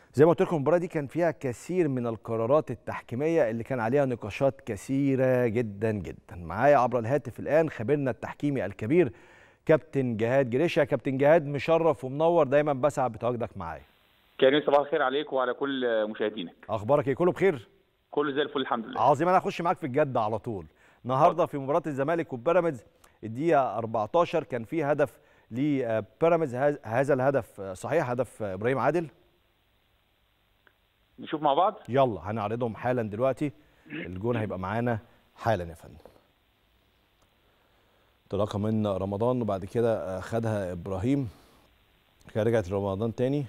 زي ما قلت لكم المباراه دي كان فيها كثير من القرارات التحكيميه اللي كان عليها نقاشات كثيره جدا جدا معايا عبر الهاتف الان خبيرنا التحكيمي الكبير كابتن جهاد جريشة كابتن جهاد مشرف ومنور دايما بسعد بتواجدك معايا كريم صباح الخير عليك وعلى كل مشاهدينك اخبارك ايه كله بخير كله زي الفل الحمد لله عظيم انا هخش معاك في الجد على طول النهارده في مباراه الزمالك وبيراميدز الدقيقه 14 كان في هدف لبيراميدز هذا الهدف صحيح هدف ابراهيم عادل نشوف مع بعض يلا هنعرضهم حالا دلوقتي الجون هيبقى معانا حالا يا فندم انطلاقه من رمضان وبعد كده خدها ابراهيم كده رجعت لرمضان تاني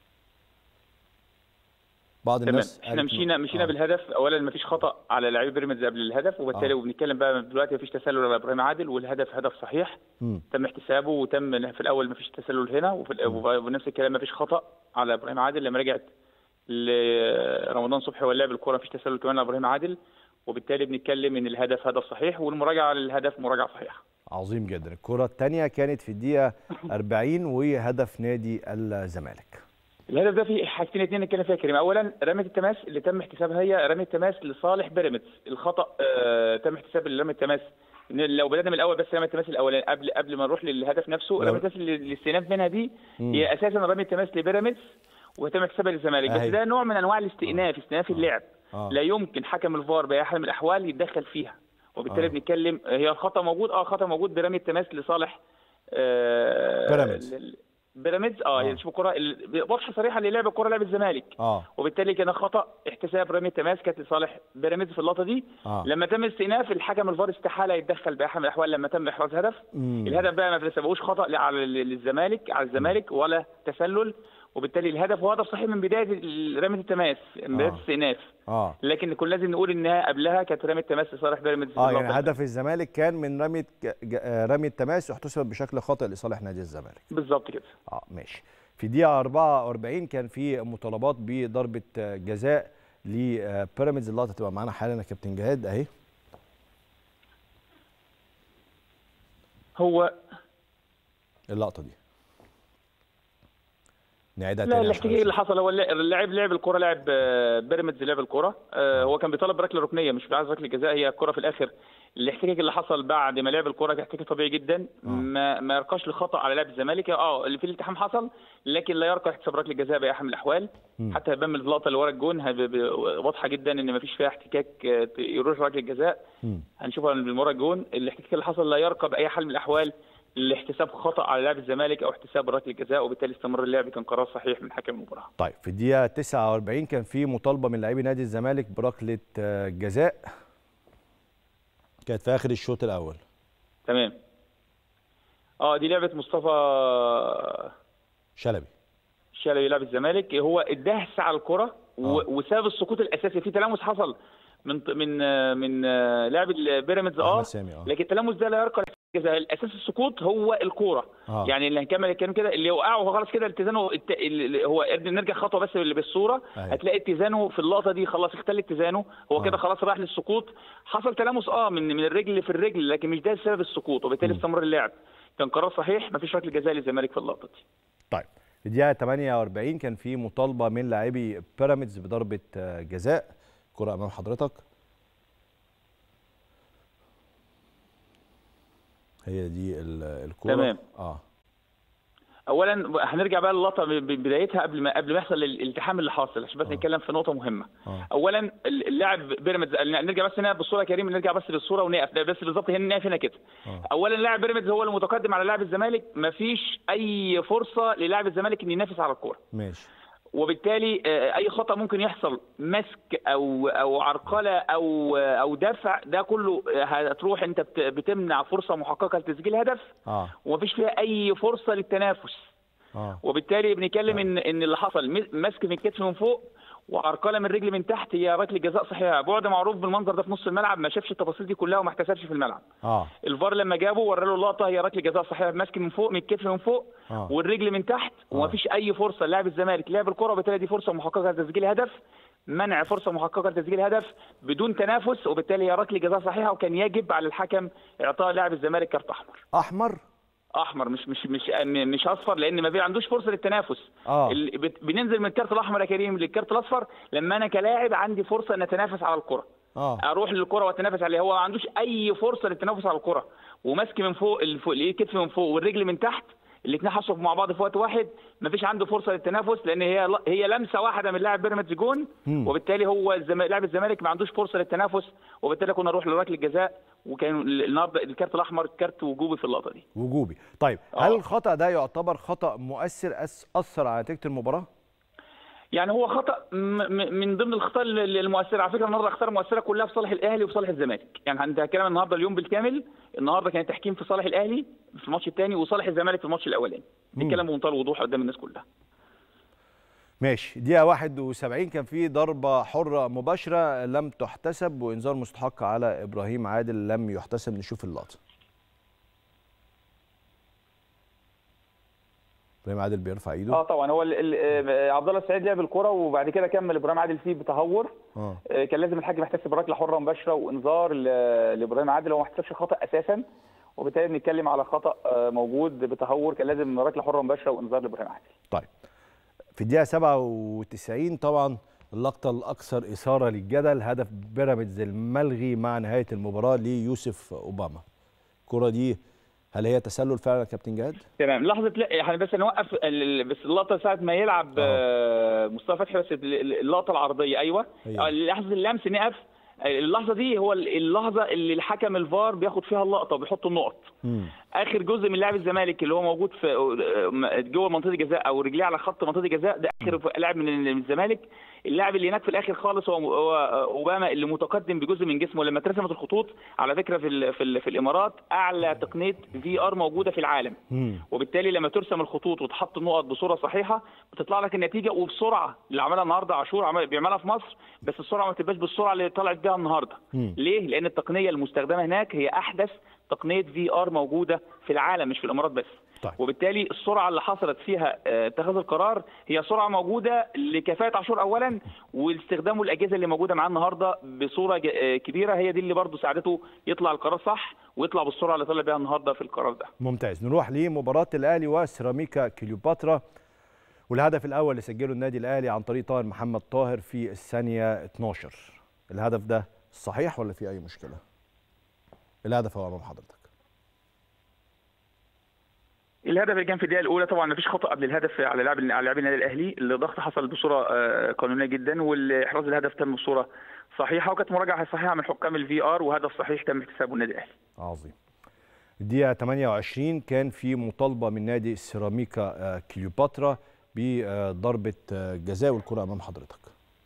بعض الناس احنا مشينا مشينا آه. بالهدف اولا ما فيش خطا على لاعبي بيراميدز قبل الهدف وبالتالي آه. وبنتكلم بقى دلوقتي ما فيش تسلل على ابراهيم عادل والهدف هدف صحيح م. تم احتسابه وتم في الاول ما فيش تسلل هنا وفي ونفس الكلام ما فيش خطا على ابراهيم عادل لما رجعت لرمضان صبحي ولعب الكره ما فيش تسلل كمان على ابراهيم عادل وبالتالي بنتكلم ان الهدف هدف صحيح والمراجعه للهدف مراجعه صحيحه عظيم جدا الكره الثانيه كانت في الدقيقه 40 وهدف نادي الزمالك الهدف ده فيه حاجتين اثنين نتكلم فيها كريم اولا رميه التماس اللي تم احتسابها هي رميه التماس لصالح بيراميدز الخطا آه تم احتساب رميه التماس لو بدانا من الاول بس رميه التماس الاولاني قبل قبل ما نروح للهدف نفسه رميه التماس اللي الاستئناف منها دي هي اساسا رميه التماس لبيراميدز وتم احتسابها للزمالك بس ده نوع من انواع الاستئناف استئناف اللعب آه. لا يمكن حكم الفار باي حال من الاحوال يتدخل فيها وبالتالي آه. بنتكلم هي الخطا موجود اه خطا موجود برميه التماس لصالح آه بيراميدز بيراميدز اه, آه. شوف الكره واضحه صريحه اللي لعب الكره لعب الزمالك اه وبالتالي كان خطا احتساب رميه تماس كانت لصالح بيراميدز في اللقطه دي آه. لما تم الاستئناف الحكم الفار استحاله يتدخل باحد من الاحوال لما تم احراز هدف مم. الهدف بقى ما سبقوش خطا لا على الزمالك على الزمالك ولا تسلل وبالتالي الهدف هو هدف صحيح من بدايه رميه التماس من بدايه آه. الاستئناف اه لكن كنا لازم نقول انها قبلها كانت رميه تماس لصالح بيراميدز اه يعني هدف الزمالك كان من رميه رميه تماس واحتسبت بشكل خاطئ لصالح نادي الزمالك بالظبط كده اه ماشي في دقيقه 44 كان في مطالبات بضربه جزاء لبيراميدز اللقطه تبقى معانا حالا يا كابتن جهاد اهي هو اللقطه دي نعيدها لا الاحتكاك اللي حصل هو اللاعب لعب الكره لاعب بيراميدز لعب الكره هو كان بيطالب بركله ركنيه مش عايز ركله جزاء هي الكره في الاخر الاحتكاك اللي حصل بعد ما لعب الكره كان احتكاك طبيعي جدا ما ما يرقاش لخطا على لاعب الزمالك اه اللي في الالتحام حصل لكن لا يرقى احتساب ركله جزاء باي حال من الاحوال م. حتى هيبان من اللقطه اللي ورا الجون واضحه جدا ان ما فيش فيها احتكاك يروح ركله جزاء هنشوفها من ورا الجون الاحتكاك اللي حصل لا يرقى باي حال من الاحوال لاحتساب خطا على لاعب الزمالك او احتساب ركله جزاء وبالتالي استمر اللعب كان قرار صحيح من حكم المباراه. طيب في الدقيقه 49 كان في مطالبه من لاعبي نادي الزمالك بركله جزاء كانت في اخر الشوط الاول. تمام. اه دي لعبه مصطفى شلبي. شلبي لاعب الزمالك هو ادهس على الكره وساب السقوط الاساسي في تلامس حصل من من من لاعب البيراميدز اه لكن التلامس ده لا يرقى الاساس السقوط هو الكوره آه. يعني اللي هنكمل الكلام كده اللي وقعه هو خلاص كده اتزانه الت... هو نرجع خطوه بس اللي بالصوره أيه. هتلاقي اتزانه في اللقطه دي خلاص اختل اتزانه هو آه. كده خلاص راح للسقوط حصل تلامس اه من من الرجل في الرجل لكن مش ده سبب السقوط وبالتالي استمر اللعب كان قرار صحيح مفيش ركله جزاء للزمالك في اللقطه دي طيب في الدقيقه 48 كان في مطالبه من لاعبي بيراميدز بضربه جزاء كره امام حضرتك هي دي الكوره تمام اه اولا هنرجع بقى للقطه بدايتها قبل ما قبل ما يحصل الالتحام اللي حاصل عشان بس آه. نتكلم في نقطه مهمه آه. اولا اللاعب بيراميدز نرجع بس هنا بالصوره يا كريم نرجع بس للصوره ونقف بس بالظبط هنا نقف هنا كده آه. اولا لاعب بيراميدز هو المتقدم على لاعب الزمالك مفيش اي فرصه للاعب الزمالك ان ينافس على الكوره ماشي وبالتالي اي خطا ممكن يحصل مسك او او عرقله او او دفع ده كله هتروح انت بتمنع فرصه محققه لتسجيل هدف اه ومفيش فيها اي فرصه للتنافس اه وبالتالي بنتكلم ان ان اللي حصل مسك من الكتف من فوق وعرقله من رجل من تحت هي ركله جزاء صحيحه بعد معروف بالمنظر ده في نص الملعب ما شافش التفاصيل دي كلها وما احتسبش في الملعب اه الفار لما جابه ورى له اللقطه هي ركله جزاء صحيحه ماسك من فوق من الكتف من فوق آه. والرجل من تحت ومفيش اي فرصه للاعب الزمالك لعب الكره وبالتالي دي فرصه محققه لتسجيل هدف منع فرصه محققه لتسجيل هدف بدون تنافس وبالتالي هي ركله جزاء صحيحه وكان يجب على الحكم اعطاء لاعب الزمالك كارت احمر احمر احمر مش مش مش مش اصفر لان ما في عندوش فرصه للتنافس اه ال- بت- بننزل من الكارت الاحمر يا كريم للكارت الاصفر لما انا كلاعب عندي فرصه ان اتنافس على الكره اه اروح للكره واتنافس عليها هو ما عندوش اي فرصه للتنافس على الكره وماسك من فوق الفوق الكتف من فوق والرجل من تحت الاثنين حصلوا مع بعض في وقت واحد ما فيش عنده فرصه للتنافس لان هي هي لمسه واحده من لاعب بيراميدز جون مم. وبالتالي هو الزم... لاعب الزمالك ما عندوش فرصه للتنافس وبالتالي كنا نروح لركله الجزاء وكان النهارده الكارت الاحمر كارت وجوبي في اللقطه دي وجوبي طيب آه. هل الخطا ده يعتبر خطا مؤثر أس- اثر على نتيجه المباراه يعني هو خطا م- م- من ضمن الخطا ال- المؤثره على فكره النهارده الاخطاء المؤثره كلها في صالح الاهلي وفي صالح الزمالك يعني انت هتكلم النهارده اليوم بالكامل النهارده كان التحكيم في صالح الاهلي في الماتش الثاني وصالح الزمالك في الماتش الاولاني بيتكلم بمنتهى الوضوح قدام الناس كلها ماشي دقيقة 71 كان في ضربة حرة مباشرة لم تحتسب وإنذار مستحق على إبراهيم عادل لم يحتسب نشوف اللقطة. إبراهيم عادل بيرفع إيده اه طبعا هو ال- ال- آه، عبد الله السعيد لعب الكره وبعد كده كمل ابراهيم عادل فيه بتهور اه آه، كان لازم الحكم يحتسب ركله حره مباشره وانذار ل- لابراهيم عادل هو ما احتسبش خطا اساسا وبالتالي بنتكلم على خطا آه، موجود بتهور كان لازم ركله حره مباشره وانذار لابراهيم عادل طيب في الدقيقة 97 طبعا اللقطة الأكثر إثارة للجدل هدف بيراميدز الملغي مع نهاية المباراة ليوسف أوباما. الكرة دي هل هي تسلل فعلا يا كابتن جهاد؟ تمام لحظه لا احنا بس نوقف ال- بس اللقطه ساعه ما يلعب آه، مصطفى فتحي بس ال- اللقطه العرضيه ايوه أيوة. آه، لحظه اللمس نقف اللحظه دي هو اللحظه اللي الحكم الفار بياخد فيها اللقطه وبيحط النقط مم. اخر جزء من لاعب الزمالك اللي هو موجود في جوه منطقه الجزاء او رجليه على خط منطقه الجزاء ده اخر لاعب من من الزمالك اللاعب اللي هناك في الاخر خالص هو هو اوباما اللي متقدم بجزء من جسمه لما اترسمت الخطوط على فكره في ال في, ال في الامارات اعلى تقنيه في ار موجوده في العالم مم. وبالتالي لما ترسم الخطوط وتحط النقط بصوره صحيحه بتطلع لك النتيجه وبسرعه اللي عملها النهارده عاشور عمل بيعملها في مصر بس السرعه ما تبقاش بالسرعه اللي طلعت بيها النهارده مم. ليه؟ لان التقنيه المستخدمه هناك هي احدث تقنيه في ار موجوده في العالم مش في الامارات بس طيب. وبالتالي السرعه اللي حصلت فيها آه، اتخاذ القرار هي سرعه موجوده لكفاءه عاشور اولا واستخدامه الاجهزه اللي موجوده معاه النهارده بصوره ج- آه، كبيره هي دي اللي برضه ساعدته يطلع القرار صح ويطلع بالسرعه اللي طلع بيها النهارده في القرار ده ممتاز نروح لمباراة الأهلي وسيراميكا كليوباترا والهدف الأول اللي سجله النادي الأهلي عن طريق طاهر محمد طاهر في الثانية 12 الهدف ده صحيح ولا في أي مشكلة؟ الهدف هو أمام حضرتك الهدف اللي كان في الدقيقه الاولى طبعا ما فيش خطا قبل الهدف على لاعب على لاعبي النادي الاهلي الضغط حصل بصوره آه، قانونيه جدا واحراز الهدف تم بصوره صحيحه وكانت مراجعه صحيحه من حكام الفي ار وهدف صحيح تم اكتسابه النادي الاهلي عظيم الدقيقة 28 كان في مطالبة من نادي سيراميكا آه، كليوباترا بضربة آه، جزاء والكرة أمام حضرتك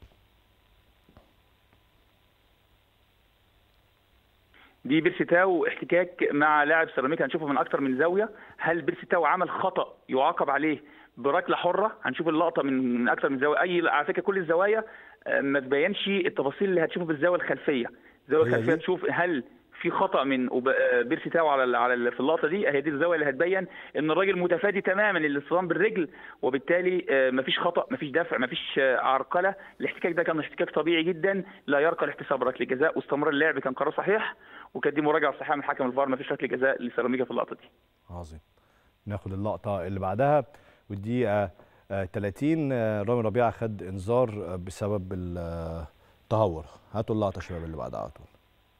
دي بيرسيتاو احتكاك مع لاعب سيراميكا هنشوفه من اكتر من زاويه هل بيرسيتاو عمل خطا يعاقب عليه بركله حره هنشوف اللقطه من من اكتر من زاويه اي على فكره كل الزوايا آه، ما تبينش التفاصيل اللي هتشوفه بالزاويه الخلفيه الزاويه هي الخلفيه دي؟ تشوف هل في خطا من أوب- آه، بيرسيتاو على ال- على ال- في اللقطه دي هي دي الزاويه اللي هتبين ان الراجل متفادي تماما الاصطدام بالرجل وبالتالي آه، مفيش خطا مفيش دفع مفيش آه، عرقله الاحتكاك ده كان احتكاك طبيعي جدا لا يرقى لاحتساب ركله جزاء واستمر اللعب كان قرار صحيح وكانت دي مراجعه صحيحه من حكم الفار مفيش ركله جزاء لسيراميكا في اللقطه دي عظيم ناخد اللقطة اللي بعدها والدقيقة آه، 30 آه، رامي ربيعة خد إنذار آه، بسبب التهور هاتوا اللقطة يا شباب اللي بعدها على طول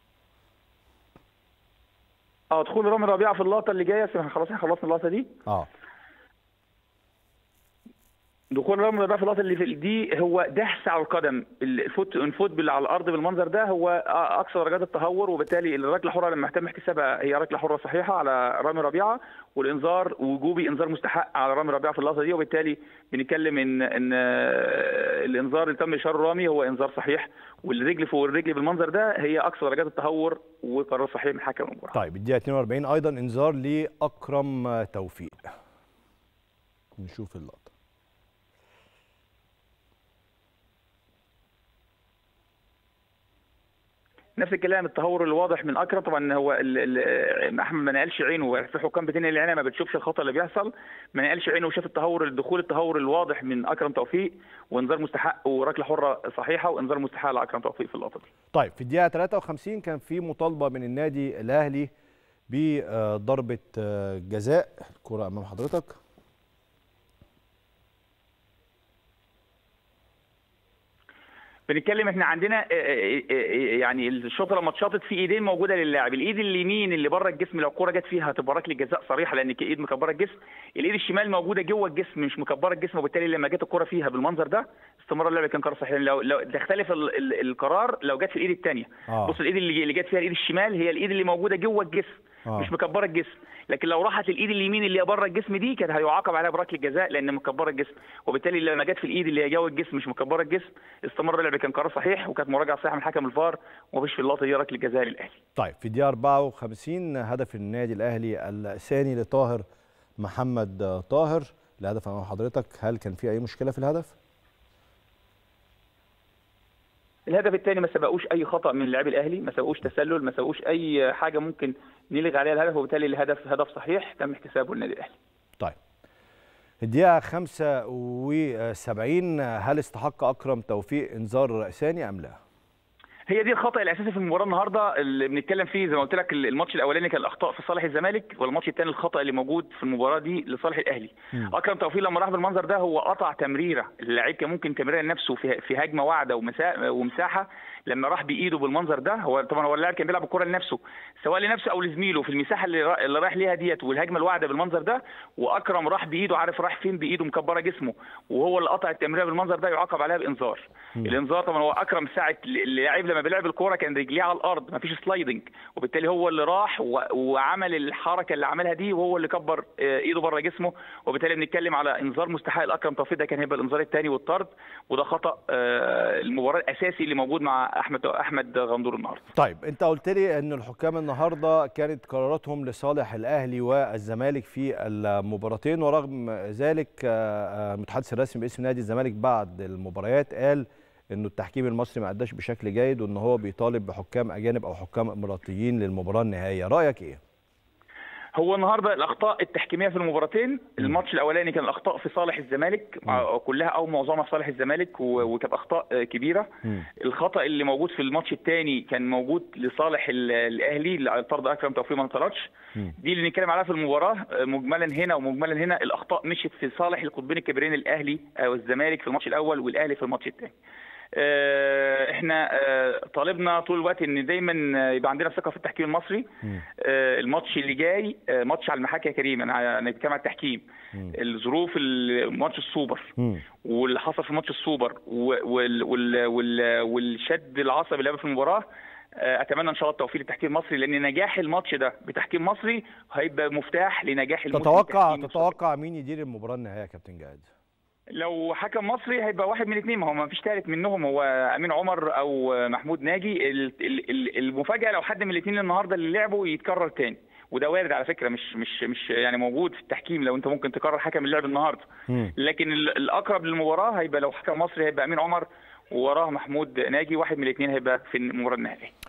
اه دخول رامي ربيعه في اللقطه اللي جايه احنا خلاص احنا خلصنا اللقطه دي اه دخول رامي ربيعه في اللقطه اللي في دي هو دهس على القدم الفوت الفوت بال- على الارض بالمنظر ده هو اقصى درجات التهور وبالتالي الركله الحره لما يتم احتسابها هي ركله حره صحيحه على رامي ربيعه والانذار وجوبي انذار مستحق على رامي ربيعه في اللقطه دي وبالتالي بنتكلم ان ان آه، الانذار اللي تم اشاره رامي هو انذار صحيح والرجل فوق الرجل بالمنظر ده هي اقصى درجات التهور وقرار صحيح من حكم المباراه طيب الدقيقة 42 أيضا إنذار لأكرم آه، توفيق نشوف اللقطة نفس الكلام التهور الواضح من اكرم طبعا هو ال- ال- احمد ما نقلش عينه في حكام بتنقل العينه ما بتشوفش الخطا اللي بيحصل ما نقلش عينه وشاف التهور الدخول التهور الواضح من اكرم توفيق وانذار مستحق وركله حره صحيحه وانذار مستحق لاكرم توفيق في اللقطه دي طيب في الدقيقة 53 كان في مطالبة من النادي الأهلي بضربه جزاء الكره امام حضرتك بنتكلم احنا عندنا يعني الشوط لما اتشاطت في ايدين موجوده للاعب الايد اليمين اللي بره الجسم لو الكوره جت فيها هتبقى ركله جزاء صريحه لان ايد مكبره الجسم الايد الشمال موجوده جوه الجسم مش مكبره الجسم وبالتالي لما جت الكوره فيها بالمنظر ده استمرار اللعب كان قرار صحيح لو لو تختلف ال ال القرار لو جت في الايد الثانيه آه. بص الايد اللي, اللي جت فيها الايد الشمال هي الايد اللي موجوده جوه الجسم آه. مش مكبره الجسم لكن لو راحت الايد اليمين اللي هي بره الجسم دي كان هيعاقب عليها بركله جزاء لان مكبره الجسم وبالتالي لما جت في الايد اللي هي جوه الجسم مش مكبره الجسم استمر اللعب كان قرار صحيح وكانت مراجعه صحيحه من حكم الفار ومفيش في اللقطه دي ركله جزاء للاهلي طيب في الدقيقه 54 هدف النادي الاهلي الثاني لطاهر محمد طاهر الهدف امام حضرتك هل كان في اي مشكله في الهدف الهدف الثاني ما سبقوش اي خطا من اللاعب الاهلي ما سبقوش تسلل ما سبقوش اي حاجه ممكن نلغي عليها الهدف وبالتالي الهدف هدف صحيح تم احتسابه للنادي الاهلي طيب الدقيقه 75 هل استحق اكرم توفيق انذار ثاني ام لا هي دي الخطا الاساسي في المباراه النهارده اللي بنتكلم فيه زي ما قلت لك الماتش الاولاني كان الاخطاء في صالح الزمالك والماتش الثاني الخطا اللي موجود في المباراه دي لصالح الاهلي م. اكرم توفيق لما راح بالمنظر ده هو قطع تمريره اللعيب كان ممكن تمريره لنفسه في في هجمه واعده ومساحه لما راح بايده بالمنظر ده هو طبعا هو اللاعب كان بيلعب الكره لنفسه سواء لنفسه او لزميله في المساحه اللي, اللي رايح ليها ديت والهجمه الواعده بالمنظر ده واكرم راح بايده عارف راح فين بايده مكبره جسمه وهو اللي قطع التمريره بالمنظر ده يعاقب عليها بانذار الانذار طبعا هو اكرم ساعه اللاعب لما بيلعب الكوره كان رجليه على الارض ما فيش سلايدنج وبالتالي هو اللي راح وعمل الحركه اللي عملها دي وهو اللي كبر ايده بره جسمه وبالتالي بنتكلم على انذار مستحق لاكرم توفيق ده كان هيبقى الانذار الثاني والطرد وده خطا المباراه الاساسي اللي موجود مع احمد احمد غندور النهارده. طيب انت قلت لي ان الحكام النهارده كانت قراراتهم لصالح الاهلي والزمالك في المباراتين ورغم ذلك المتحدث الرسمي باسم نادي الزمالك بعد المباريات قال انه التحكيم المصري ما اداش بشكل جيد وان هو بيطالب بحكام اجانب او حكام اماراتيين للمباراه النهائيه، رايك ايه؟ هو النهارده الاخطاء التحكيميه في المباراتين الماتش الاولاني كان الاخطاء في صالح الزمالك كلها او معظمها في صالح الزمالك وكانت اخطاء كبيره م. الخطا اللي موجود في الماتش الثاني كان موجود لصالح الاهلي طرد اكرم توفيق ما انطردش دي اللي نتكلم عليها في المباراه مجملا هنا ومجملا هنا الاخطاء مشيت في صالح القطبين الكبيرين الاهلي والزمالك في الماتش الاول والاهلي في الماتش الثاني احنا طالبنا طول الوقت ان دايما يبقى عندنا ثقه في التحكيم المصري الماتش اللي جاي ماتش على المحاكي يا كريم انا بتكلم على التحكيم الظروف ماتش السوبر واللي حصل في ماتش السوبر والشد العصبي اللي في المباراه اتمنى ان شاء الله التوفيق للتحكيم المصري لان نجاح الماتش ده بتحكيم مصري هيبقى مفتاح لنجاح الماتش تتوقع تتوقع مين يدير المباراه النهائيه يا كابتن جهاد؟ لو حكم مصري هيبقى واحد من الاثنين ما هو ما فيش ثالث منهم هو امين عمر او محمود ناجي المفاجاه لو حد من الاثنين النهارده اللي لعبوا يتكرر تاني وده وارد على فكره مش مش مش يعني موجود في التحكيم لو انت ممكن تكرر حكم اللعب النهارده لكن الاقرب للمباراه هيبقى لو حكم مصري هيبقى امين عمر ووراه محمود ناجي واحد من الاثنين هيبقى في المباراه النهائيه